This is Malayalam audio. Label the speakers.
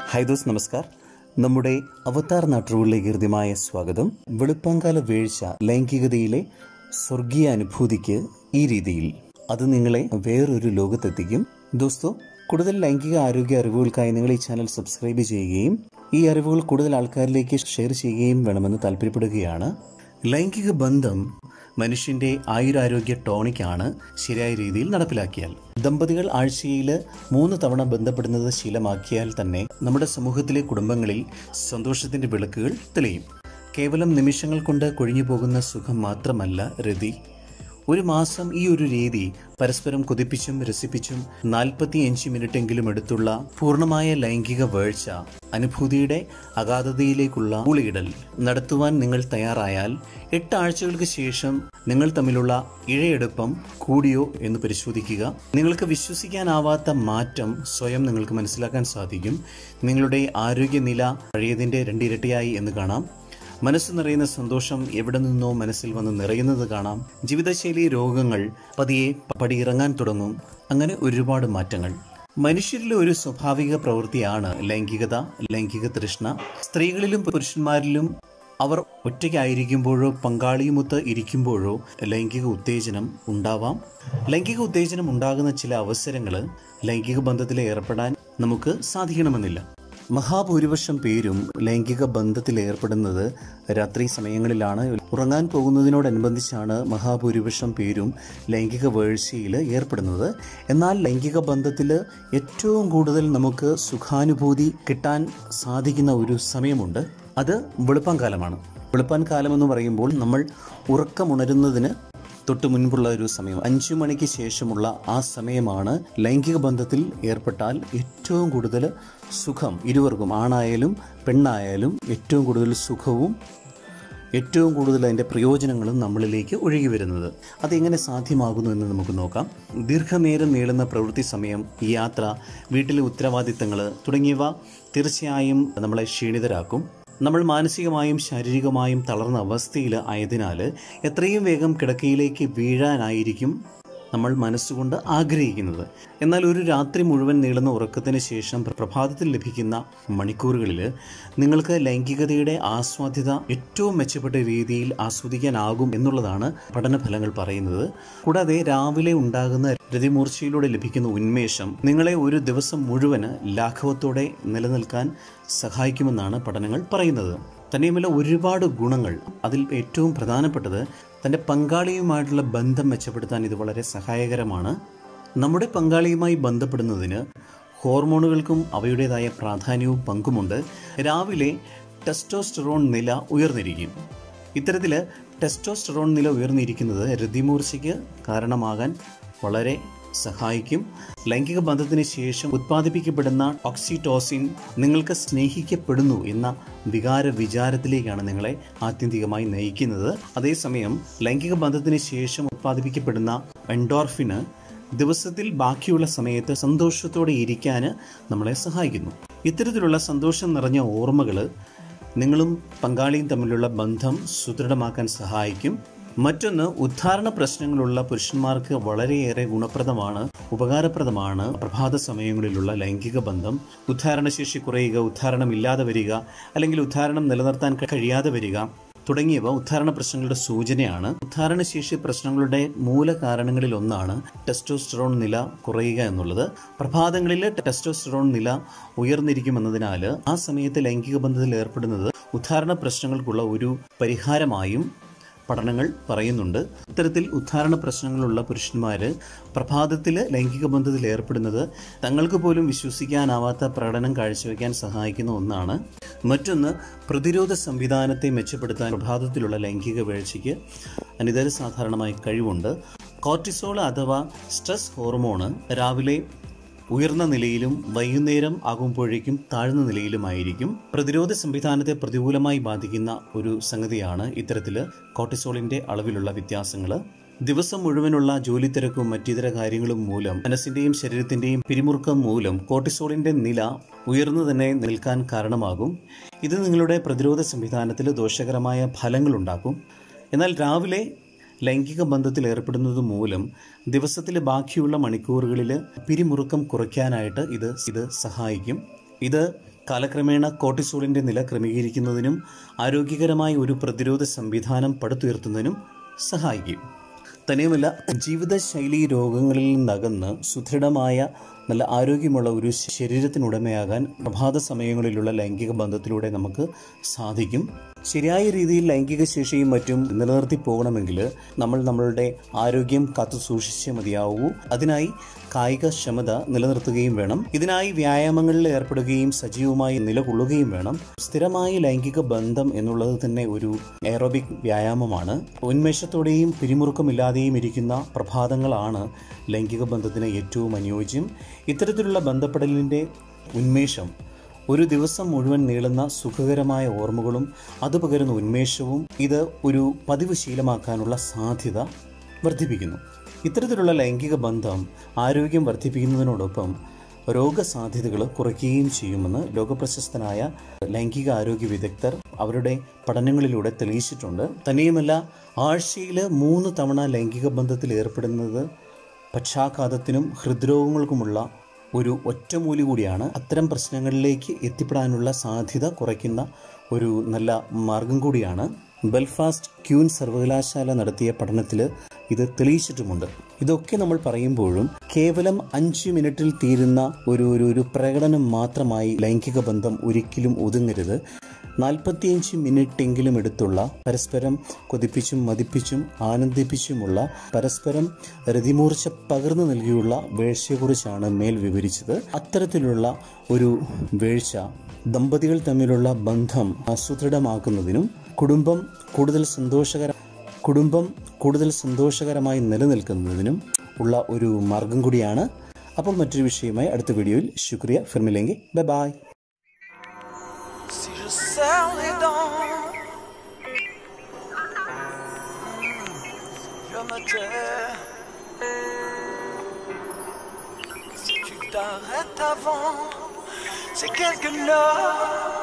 Speaker 1: ഹായ് ദോസ് നമസ്കാർ നമ്മുടെ അവതാർ നാട്ടുകളിലേക്ക് ഹൃദ്യമായ സ്വാഗതം വെളുപ്പാങ്കാല വീഴ്ച ലൈംഗികതയിലെ സ്വർഗീയ അനുഭൂതിക്ക് ഈ രീതിയിൽ അത് നിങ്ങളെ വേറൊരു ലോകത്തെത്തിക്കും ദോസ്തോ കൂടുതൽ ലൈംഗിക ആരോഗ്യ അറിവുകൾക്കായി നിങ്ങൾ ഈ ചാനൽ സബ്സ്ക്രൈബ് ചെയ്യുകയും ഈ അറിവുകൾ കൂടുതൽ ആൾക്കാരിലേക്ക് ഷെയർ ചെയ്യുകയും വേണമെന്ന് താല്പര്യപ്പെടുകയാണ് ലൈംഗിക ബന്ധം മനുഷ്യന്റെ ആയുരാരോഗ്യ ടോണിക്കാണ് ശരിയായ രീതിയിൽ നടപ്പിലാക്കിയാൽ ദമ്പതികൾ ആഴ്ചയിൽ മൂന്ന് തവണ ബന്ധപ്പെടുന്നത് ശീലമാക്കിയാൽ തന്നെ നമ്മുടെ സമൂഹത്തിലെ കുടുംബങ്ങളിൽ സന്തോഷത്തിന്റെ വിളക്കുകൾ തെളിയും കേവലം നിമിഷങ്ങൾ കൊണ്ട് കൊഴിഞ്ഞു പോകുന്ന സുഖം മാത്രമല്ല രതി ഒരു മാസം ഈ ഒരു രീതി പരസ്പരം കൊതിപ്പിച്ചും രസിപ്പിച്ചും നാൽപ്പത്തിയഞ്ച് മിനിറ്റെങ്കിലും എടുത്തുള്ള പൂർണ്ണമായ ലൈംഗിക വീഴ്ച അനുഭൂതിയുടെ അഗാധതയിലേക്കുള്ള ഊളിയിടൽ നടത്തുവാൻ നിങ്ങൾ തയ്യാറായാൽ എട്ട് ആഴ്ചകൾക്ക് ശേഷം നിങ്ങൾ തമ്മിലുള്ള ഇഴയെടുപ്പം കൂടിയോ എന്ന് പരിശോധിക്കുക നിങ്ങൾക്ക് വിശ്വസിക്കാനാവാത്ത മാറ്റം സ്വയം നിങ്ങൾക്ക് മനസ്സിലാക്കാൻ സാധിക്കും നിങ്ങളുടെ ആരോഗ്യനില പഴയതിൻ്റെ രണ്ടിരട്ടിയായി എന്ന് കാണാം മനസ്സ് നിറയുന്ന സന്തോഷം എവിടെ നിന്നോ മനസ്സിൽ വന്ന് നിറയുന്നത് കാണാം ജീവിതശൈലി രോഗങ്ങൾ പതിയെ പടിയിറങ്ങാൻ തുടങ്ങും അങ്ങനെ ഒരുപാട് മാറ്റങ്ങൾ മനുഷ്യരിലെ ഒരു സ്വാഭാവിക പ്രവൃത്തിയാണ് ലൈംഗികത ലൈംഗിക തൃഷ്ണ സ്ത്രീകളിലും പുരുഷന്മാരിലും അവർ ഒറ്റയ്ക്കായിരിക്കുമ്പോഴോ പങ്കാളിയുമൊത്ത് ഇരിക്കുമ്പോഴോ ലൈംഗിക ഉത്തേജനം ഉണ്ടാവാം ലൈംഗിക ഉത്തേജനം ഉണ്ടാകുന്ന ചില അവസരങ്ങൾ ലൈംഗിക ബന്ധത്തിൽ ഏർപ്പെടാൻ നമുക്ക് സാധിക്കണമെന്നില്ല മഹാഭൂരിപക്ഷം പേരും ലൈംഗിക ബന്ധത്തിൽ ഏർപ്പെടുന്നത് രാത്രി സമയങ്ങളിലാണ് ഉറങ്ങാൻ പോകുന്നതിനോടനുബന്ധിച്ചാണ് മഹാഭൂരിപക്ഷം പേരും ലൈംഗിക വീഴ്ചയിൽ ഏർപ്പെടുന്നത് എന്നാൽ ലൈംഗിക ബന്ധത്തിൽ ഏറ്റവും കൂടുതൽ നമുക്ക് സുഖാനുഭൂതി കിട്ടാൻ സാധിക്കുന്ന ഒരു സമയമുണ്ട് അത് വെളുപ്പാൻ കാലമാണ് വെളുപ്പാൻ കാലം എന്ന് പറയുമ്പോൾ നമ്മൾ ഉറക്കമുണരുന്നതിന് തൊട്ട് മുൻപുള്ള ഒരു സമയം അഞ്ചു മണിക്ക് ശേഷമുള്ള ആ സമയമാണ് ലൈംഗിക ബന്ധത്തിൽ ഏർപ്പെട്ടാൽ ഏറ്റവും കൂടുതൽ സുഖം ഇരുവർക്കും ആണായാലും പെണ്ണായാലും ഏറ്റവും കൂടുതൽ സുഖവും ഏറ്റവും കൂടുതൽ അതിൻ്റെ പ്രയോജനങ്ങളും നമ്മളിലേക്ക് ഒഴുകി വരുന്നത് അതെങ്ങനെ സാധ്യമാകുന്നു എന്ന് നമുക്ക് നോക്കാം ദീർഘനേരം നീളുന്ന പ്രവൃത്തി സമയം യാത്ര വീട്ടിലെ ഉത്തരവാദിത്തങ്ങൾ തുടങ്ങിയവ തീർച്ചയായും നമ്മളെ ക്ഷീണിതരാക്കും നമ്മൾ മാനസികമായും ശാരീരികമായും തളർന്ന അവസ്ഥയിൽ ആയതിനാൽ എത്രയും വേഗം കിടക്കയിലേക്ക് വീഴാനായിരിക്കും നമ്മൾ മനസ്സുകൊണ്ട് ആഗ്രഹിക്കുന്നത് എന്നാൽ ഒരു രാത്രി മുഴുവൻ നീളുന്ന ഉറക്കത്തിന് ശേഷം പ്രഭാതത്തിൽ ലഭിക്കുന്ന മണിക്കൂറുകളിൽ നിങ്ങൾക്ക് ലൈംഗികതയുടെ ആസ്വാദ്യത ഏറ്റവും മെച്ചപ്പെട്ട രീതിയിൽ ആസ്വദിക്കാനാകും എന്നുള്ളതാണ് പഠനഫലങ്ങൾ പറയുന്നത് കൂടാതെ രാവിലെ ഉണ്ടാകുന്ന രതിമൂർച്ചയിലൂടെ ലഭിക്കുന്ന ഉന്മേഷം നിങ്ങളെ ഒരു ദിവസം മുഴുവന് ലാഘവത്തോടെ നിലനിൽക്കാൻ സഹായിക്കുമെന്നാണ് പഠനങ്ങൾ പറയുന്നത് തന്നെയുമല്ല ഒരുപാട് ഗുണങ്ങൾ അതിൽ ഏറ്റവും പ്രധാനപ്പെട്ടത് തൻ്റെ പങ്കാളിയുമായിട്ടുള്ള ബന്ധം മെച്ചപ്പെടുത്താൻ ഇത് വളരെ സഹായകരമാണ് നമ്മുടെ പങ്കാളിയുമായി ബന്ധപ്പെടുന്നതിന് ഹോർമോണുകൾക്കും അവയുടേതായ പ്രാധാന്യവും പങ്കുമുണ്ട് രാവിലെ ടെസ്റ്റോസ്റ്ററോൺ നില ഉയർന്നിരിക്കും ഇത്തരത്തിൽ ടെസ്റ്റോസ്റ്ററോൺ നില ഉയർന്നിരിക്കുന്നത് രതിമൂർച്ചയ്ക്ക് കാരണമാകാൻ വളരെ സഹായിക്കും ലൈംഗിക ബന്ധത്തിന് ശേഷം ഉത്പാദിപ്പിക്കപ്പെടുന്ന ഓക്സിറ്റോസിൻ നിങ്ങൾക്ക് സ്നേഹിക്കപ്പെടുന്നു എന്ന വികാര വിചാരത്തിലേക്കാണ് നിങ്ങളെ ആത്യന്തികമായി നയിക്കുന്നത് അതേസമയം ലൈംഗിക ബന്ധത്തിന് ശേഷം ഉത്പാദിപ്പിക്കപ്പെടുന്ന എൻഡോർഫിന് ദിവസത്തിൽ ബാക്കിയുള്ള സമയത്ത് സന്തോഷത്തോടെ ഇരിക്കാൻ നമ്മളെ സഹായിക്കുന്നു ഇത്തരത്തിലുള്ള സന്തോഷം നിറഞ്ഞ ഓർമ്മകൾ നിങ്ങളും പങ്കാളിയും തമ്മിലുള്ള ബന്ധം സുദൃഢമാക്കാൻ സഹായിക്കും മറ്റൊന്ന് ഉദ്ധാരണ പ്രശ്നങ്ങളുള്ള പുരുഷന്മാർക്ക് വളരെയേറെ ഗുണപ്രദമാണ് ഉപകാരപ്രദമാണ് പ്രഭാത സമയങ്ങളിലുള്ള ലൈംഗിക ബന്ധം ഉദ്ധാരണശേഷി കുറയുക ഉദ്ധാരണമില്ലാതെ വരിക അല്ലെങ്കിൽ ഉദ്ധാരണം നിലനിർത്താൻ കഴിയാതെ വരിക തുടങ്ങിയവ ഉദ്ധാരണ പ്രശ്നങ്ങളുടെ സൂചനയാണ് ഉദ്ധാരണശേഷി പ്രശ്നങ്ങളുടെ മൂല കാരണങ്ങളിൽ ഒന്നാണ് ടെസ്റ്റോസ്റ്ററോൺ നില കുറയുക എന്നുള്ളത് പ്രഭാതങ്ങളിൽ ടെസ്റ്റോസ്റ്ററോൺ നില ഉയർന്നിരിക്കുമെന്നതിനാൽ ആ സമയത്ത് ലൈംഗിക ബന്ധത്തിൽ ഏർപ്പെടുന്നത് ഉദ്ധാരണ പ്രശ്നങ്ങൾക്കുള്ള ഒരു പരിഹാരമായും പഠനങ്ങൾ പറയുന്നുണ്ട് ഇത്തരത്തിൽ ഉദ്ധാരണ പ്രശ്നങ്ങളുള്ള പുരുഷന്മാർ പ്രഭാതത്തിൽ ലൈംഗിക ബന്ധത്തിൽ ഏർപ്പെടുന്നത് തങ്ങൾക്ക് പോലും വിശ്വസിക്കാനാവാത്ത പ്രകടനം കാഴ്ചവെക്കാൻ സഹായിക്കുന്ന ഒന്നാണ് മറ്റൊന്ന് പ്രതിരോധ സംവിധാനത്തെ മെച്ചപ്പെടുത്താൻ പ്രഭാതത്തിലുള്ള ലൈംഗിക വീഴ്ചയ്ക്ക് അനിതര സാധാരണമായി കഴിവുണ്ട് കോർട്ടിസോൾ അഥവാ സ്ട്രെസ് ഹോർമോണ് രാവിലെ ഉയർന്ന നിലയിലും വൈകുന്നേരം ആകുമ്പോഴേക്കും താഴ്ന്ന നിലയിലുമായിരിക്കും പ്രതിരോധ സംവിധാനത്തെ പ്രതികൂലമായി ബാധിക്കുന്ന ഒരു സംഗതിയാണ് ഇത്തരത്തിൽ കോർട്ടിസോളിന്റെ അളവിലുള്ള വ്യത്യാസങ്ങൾ ദിവസം മുഴുവനുള്ള ജോലി തിരക്കും മറ്റിതര കാര്യങ്ങളും മൂലം മനസ്സിന്റെയും ശരീരത്തിന്റെയും പിരിമുറുക്കം മൂലം കോർട്ടിസോളിന്റെ നില ഉയർന്നു തന്നെ നിൽക്കാൻ കാരണമാകും ഇത് നിങ്ങളുടെ പ്രതിരോധ സംവിധാനത്തിൽ ദോഷകരമായ ഫലങ്ങളുണ്ടാക്കും എന്നാൽ രാവിലെ ലൈംഗിക ബന്ധത്തിൽ ഏർപ്പെടുന്നത് മൂലം ദിവസത്തിലെ ബാക്കിയുള്ള മണിക്കൂറുകളിൽ പിരിമുറുക്കം കുറയ്ക്കാനായിട്ട് ഇത് ഇത് സഹായിക്കും ഇത് കാലക്രമേണ കോർട്ടിസോളിൻ്റെ നില ക്രമീകരിക്കുന്നതിനും ആരോഗ്യകരമായ ഒരു പ്രതിരോധ സംവിധാനം പടുത്തുയർത്തുന്നതിനും സഹായിക്കും തന്നെയുമല്ല ജീവിതശൈലി രോഗങ്ങളിൽ നിന്നകന്ന് സുദൃഢമായ നല്ല ആരോഗ്യമുള്ള ഒരു ശരീരത്തിനുടമയാകാൻ പ്രഭാത സമയങ്ങളിലുള്ള ലൈംഗിക ബന്ധത്തിലൂടെ നമുക്ക് സാധിക്കും ശരിയായ രീതിയിൽ ലൈംഗിക ശേഷിയും മറ്റും നിലനിർത്തി പോകണമെങ്കിൽ നമ്മൾ നമ്മളുടെ ആരോഗ്യം കാത്തു സൂക്ഷിച്ചേ മതിയാവൂ അതിനായി കായിക ക്ഷമത നിലനിർത്തുകയും വേണം ഇതിനായി വ്യായാമങ്ങളിൽ ഏർപ്പെടുകയും സജീവമായി നിലകൊള്ളുകയും വേണം സ്ഥിരമായ ലൈംഗിക ബന്ധം എന്നുള്ളത് തന്നെ ഒരു എയറോബിക് വ്യായാമമാണ് ഉന്മേഷത്തോടെയും പിരിമുറുക്കമില്ലാതെയും ഇരിക്കുന്ന പ്രഭാതങ്ങളാണ് ലൈംഗിക ബന്ധത്തിന് ഏറ്റവും അനുയോജ്യം ഇത്തരത്തിലുള്ള ബന്ധപ്പെടലിൻ്റെ ഉന്മേഷം ഒരു ദിവസം മുഴുവൻ നീളുന്ന സുഖകരമായ ഓർമ്മകളും അത് പകരുന്ന ഉന്മേഷവും ഇത് ഒരു പതിവ് ശീലമാക്കാനുള്ള സാധ്യത വർദ്ധിപ്പിക്കുന്നു ഇത്തരത്തിലുള്ള ലൈംഗിക ബന്ധം ആരോഗ്യം വർദ്ധിപ്പിക്കുന്നതിനോടൊപ്പം രോഗസാധ്യതകൾ കുറയ്ക്കുകയും ചെയ്യുമെന്ന് ലോകപ്രശസ്തനായ ലൈംഗിക ആരോഗ്യ വിദഗ്ധർ അവരുടെ പഠനങ്ങളിലൂടെ തെളിയിച്ചിട്ടുണ്ട് തന്നെയുമല്ല ആഴ്ചയിൽ മൂന്ന് തവണ ലൈംഗിക ബന്ധത്തിൽ ഏർപ്പെടുന്നത് പക്ഷാഘാതത്തിനും ഹൃദ്രോഗങ്ങൾക്കുമുള്ള ഒരു ഒറ്റമൂലി കൂടിയാണ് അത്തരം പ്രശ്നങ്ങളിലേക്ക് എത്തിപ്പെടാനുള്ള സാധ്യത കുറയ്ക്കുന്ന ഒരു നല്ല മാർഗം കൂടിയാണ് ബെൽഫാസ്റ്റ് ക്യൂൻ സർവകലാശാല നടത്തിയ പഠനത്തിൽ ഇത് തെളിയിച്ചിട്ടുമുണ്ട് ഇതൊക്കെ നമ്മൾ പറയുമ്പോഴും കേവലം അഞ്ച് മിനിറ്റിൽ തീരുന്ന ഒരു ഒരു ഒരു പ്രകടനം മാത്രമായി ലൈംഗിക ബന്ധം ഒരിക്കലും ഒതുങ്ങരുത് നാൽപ്പത്തിയഞ്ച് മിനിറ്റെങ്കിലും എടുത്തുള്ള പരസ്പരം കൊതിപ്പിച്ചും മതിപ്പിച്ചും ആനന്ദിപ്പിച്ചുമുള്ള പരസ്പരം രതിമൂർച്ച പകർന്നു നൽകിയുള്ള വീഴ്ചയെക്കുറിച്ചാണ് മേൽ വിവരിച്ചത് അത്തരത്തിലുള്ള ഒരു വീഴ്ച ദമ്പതികൾ തമ്മിലുള്ള ബന്ധം സുദൃഢമാക്കുന്നതിനും കുടുംബം കൂടുതൽ സന്തോഷകര കുടുംബം കൂടുതൽ സന്തോഷകരമായി നിലനിൽക്കുന്നതിനും ഉള്ള ഒരു മാർഗം കൂടിയാണ് അപ്പോൾ മറ്റൊരു വിഷയമായി അടുത്ത വീഡിയോയിൽ ശുക്രിയ ഫിർമിലെങ്കിൽ bye bye
Speaker 2: Si je serre les dents, je me tais. Si tu t'arrêtes avant, c'est quelque chose.